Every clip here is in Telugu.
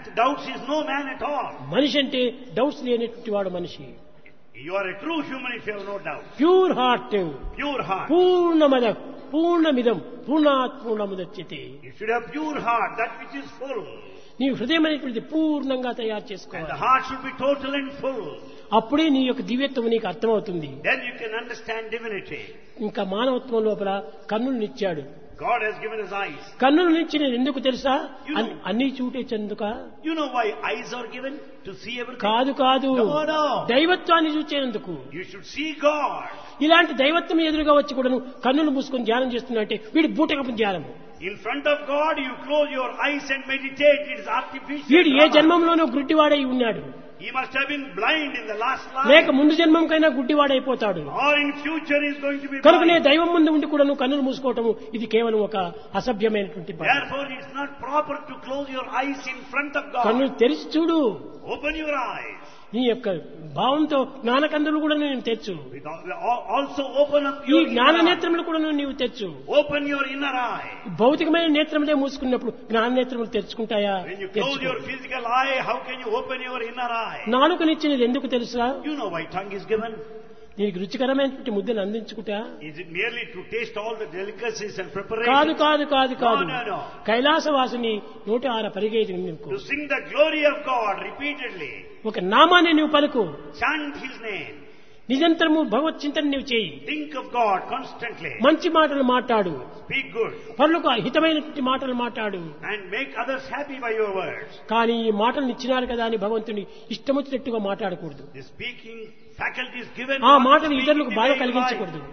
with doubts is no man at all. మనిషి అంటే డౌట్స్ లేనటువంటి వాడు మనిషి You are a true human if you have no doubt. Pure heart Pure heart. పూర్ణమద పూర్ణమిదం పూర్ణాత్ పూర్ణముదచ్యతే You should have pure heart, that which is full. నీ హృదయం అనేటువంటిది పూర్ణంగా తయారు And the చేసుకోవాలి heart should be total and full. అప్పుడే నీ యొక్క దివ్యత్వం నీకు అర్థమవుతుంది Then you can understand divinity. ఇంకా మానవత్వం లోపల కన్నులనిచ్చాడు God has given us eyes. కన్నులనిచ్చిన ఎందుకు తెలుసా You అన్- అన్నీ చూటే చెందుక You know why eyes are given? To see everything. కాదు కాదు No, no. దైవత్వాన్ని చూచేందుకు You should see God. ఇలాంటి దైవత్వం ఎదురుగా వచ్చి కూడాను కన్నులు మూసుకొని ధ్యానం చేస్తున్నట్టే వీడి బూటకపు ధ్యానం In front of God, you close your eyes and meditate. It is artificial. వీడు ఏ drama. జన్మంలోనూ గుడ్డివాడై ఉన్నాడు He must have been blind in the last లేక life. ముందు జన్మంకైనా గుడ్డివాడైపోతాడు Or in future is going to be కనుకనే blind. దైవం ముందు ఉండి కూడాను కన్నులు మూసుకోవటము ఇది కేవలం ఒక అసభ్యమైనటువంటి పని Therefore, it's not proper to close your eyes in front of కన్నులు God. తెరిచి చూడు Open your eyes. నీ యొక్క భావంతో జ్ఞానకందులు కూడా నేను తెచ్చు With al- Also open up ఈ your జ్ఞాన inner eye. నేత్రములు కూడా నీవు తెచ్చు Open your inner eye. భౌతికమైన నేత్రములే మూసుకున్నప్పుడు జ్ఞాన నేత్రములు తెరుచుకుంటాయా When you close తెరుచుకో. your physical eye, how can you open your inner eye? నాలుకనిచ్చినది ఎందుకు తెలుసా You know why tongue is given. నీకు రుచికరమైనటువంటి ముద్దను అందించుకుంటా Is it merely to taste all the delicacies and కాదు preparations? కాదు కాదు కాదు No, no, no. కైలాసవాసిని నూట ఆర పరిగేది నీకు To sing the glory of God repeatedly. ఒక నామాన్ని నువ్వు పలుకు Chant His name. నిరంతరము భగవత్ చింతన నీవు చేయి Think of God constantly. మంచి మాటలు మాట్లాడు Speak good. పనులకు హితమైనటువంటి మాటలు మాట్లాడు And make others happy by your words. కానీ ఈ మాటలు ఇచ్చినారు కదా అని భగవంతుని ఇష్టమొచ్చినట్టుగా మాట్లాడకూడదు The speaking faculty is given. ఆ not మాటలు speak ఇతరులకు in the బాధ way you like. కలిగించకూడదు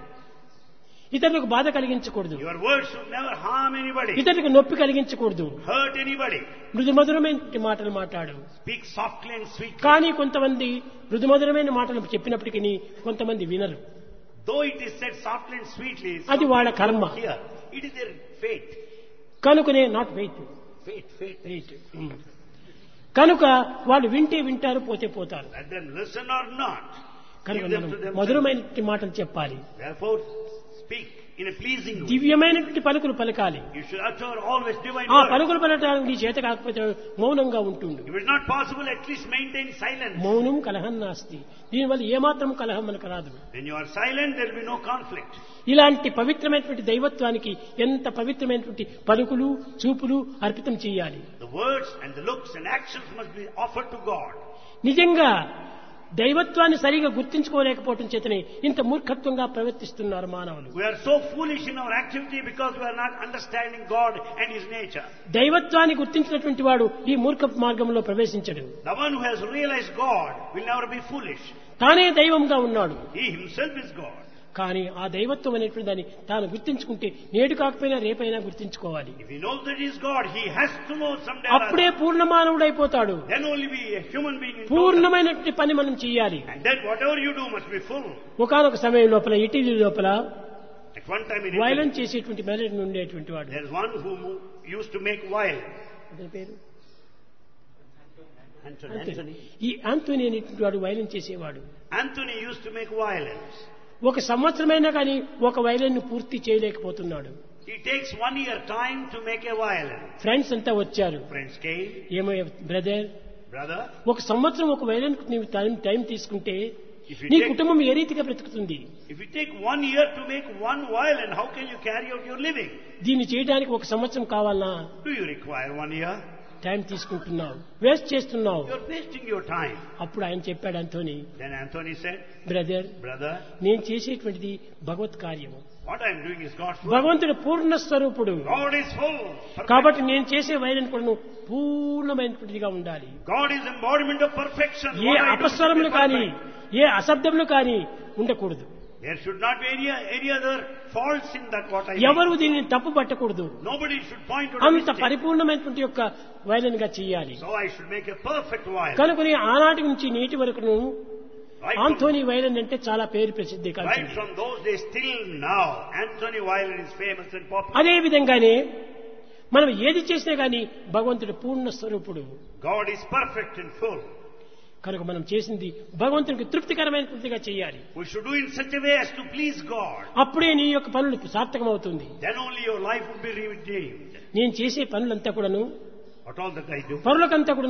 ఇతరులకు బాధ కలిగించకూడదు Your words should never harm anybody. ఇతరులకు నొప్పి కలిగించకూడదు Hurt anybody. మృదు మధురమైన మాటలు మాట్లాడు Speak softly and sweetly. కానీ కొంతమంది మృదు మధురమైన మాటలు చెప్పినప్పటికీ కొంతమంది వినరు Though it is said softly and sweetly, అది some వాళ్ళ people కర్మ. don't hear. It is their fate. కనుకనే not wait Fate, fate. Wait కనుక వాళ్ళు వింటే వింటారు పోతే పోతారు Let them listen or not. కనుక Give them మనం to them. మధురమైనటువంటి మాటలు చెప్పాలి Therefore, speak in a pleasing way. దివ్యమైనటువంటి పలుకులు పలకాలి You should utter always divine ఆ words. పలుకులు పలకడానికి నీ చేత కాకపోతే మౌనంగా ఉంటుండు If it's not possible, at least maintain silence. మౌనం కలహం నాస్తి దీనివల్ల ఏమాత్రం కలహం మనకు రాదు When you are silent, there will be no conflict. ఇలాంటి పవిత్రమైనటువంటి దైవత్వానికి ఎంత పవిత్రమైనటువంటి పలుకులు చూపులు అర్పితం చేయాలి The words and the looks and actions must be offered to God. నిజంగా దైవత్వాన్ని సరిగా గుర్తించుకోలేకపోవటం చేతనే ఇంత మూర్ఖత్వంగా ప్రవర్తిస్తున్నారు మానవులు We are so foolish in our activity because we are not understanding God and His nature. దైవత్వాన్ని గుర్తించినటువంటి వాడు ఈ మూర్ఖ మార్గంలో ప్రవేశించడు The one who has realized God will never be foolish. తానే దైవంగా ఉన్నాడు He himself is God. కానీ ఆ దైవత్వం అనేటువంటి దాన్ని తాను గుర్తించుకుంటే నేడు కాకపోయినా రేపైనా గుర్తించుకోవాలి If he knows that he is God, he has to know someday. or అప్పుడే other. Purna మానవుడైపోతాడు Then only be a human being in total. పూర్ణమైనటువంటి పని మనం చేయాలి And then whatever you do must be full. ఒకనొక సమయం లోపల ఇటీవల లోపల At one time in Italy, violins చేసేటువంటి మెలడీ ఉండేటువంటి వాడు there is one who mo- used to make violence. అతని పేరు Anthony. ఆంటోనీ. Anthony. ఈ ఆంటోనీ అనేటువంటి వాడు వైలెన్స్ చేసేవాడు Anthony used to make violence. ఒక సంవత్సరమైనా కానీ ఒక వైలెన్ ను పూర్తి చేయలేకపోతున్నాడు He takes one year time to make a violence. Friends అంతా వచ్చారు Friends came, ఏమో బ్రదర్ brother, ఒక సంవత్సరం ఒక వైలెన్ నీవు టైం టైం తీసుకుంటే if you నీ take కుటుంబం ఏ రీతిగా బ్రతుకుతుంది if you take one year to make one violin, how can you carry out your living? దీన్ని చేయడానికి ఒక సంవత్సరం కావాలనా Do you require one year? Time తీసుకుంటున్నావు వేస్ట్ చేస్తున్నావు You're wasting your time. అప్పుడు ఆయన చెప్పాడు అంతోని Then Anthony said, brother brother, నేను చేసేటువంటిది భగవత్ కార్యము what I'm doing is God's work. భగవంతుడు పూర్ణ స్వరూపుడు God is full. perfect. కాబట్టి నేను చేసే వైరన్ కూడా పూర్ణమైనటువంటిదిగా ఉండాలి God is embodiment of perfection. A What I do should be అపస్వరములు కానీ perfect. ఏ అశబ్దములు కానీ ఉండకూడదు There should not be any, any other faults in that what I do. ఎవరు దీనిని తప్పు పట్టకూడదు Nobody should point to a అంత mistake. పరిపూర్ణమైనటువంటి యొక్క వైలన్ గా చేయాలి So I should make a perfect violin. కనుకొని ఆనాటి నుంచి నేటి వరకును Right from, ఆంథోనీ వైలన్ అంటే చాలా పేరు ప్రసిద్ధి right కలిగింది from those days till now, Anthony violin is famous and popular. అదే విధంగానే మనం ఏది చేసినా గాని భగవంతుడు పూర్ణ స్వరూపుడు God is perfect and full. కనుక మనం చేసింది భగవంతునికి తృప్తికరమైనటువంటిగా చేయాలి We should do in such a way as to please God. అప్పుడే నీ యొక్క పనులు సార్థకమవుతుంది Then only your life would be redeemed. నేను చేసే పనులంతా కూడాను What all that I do. పనులకంతా కూడా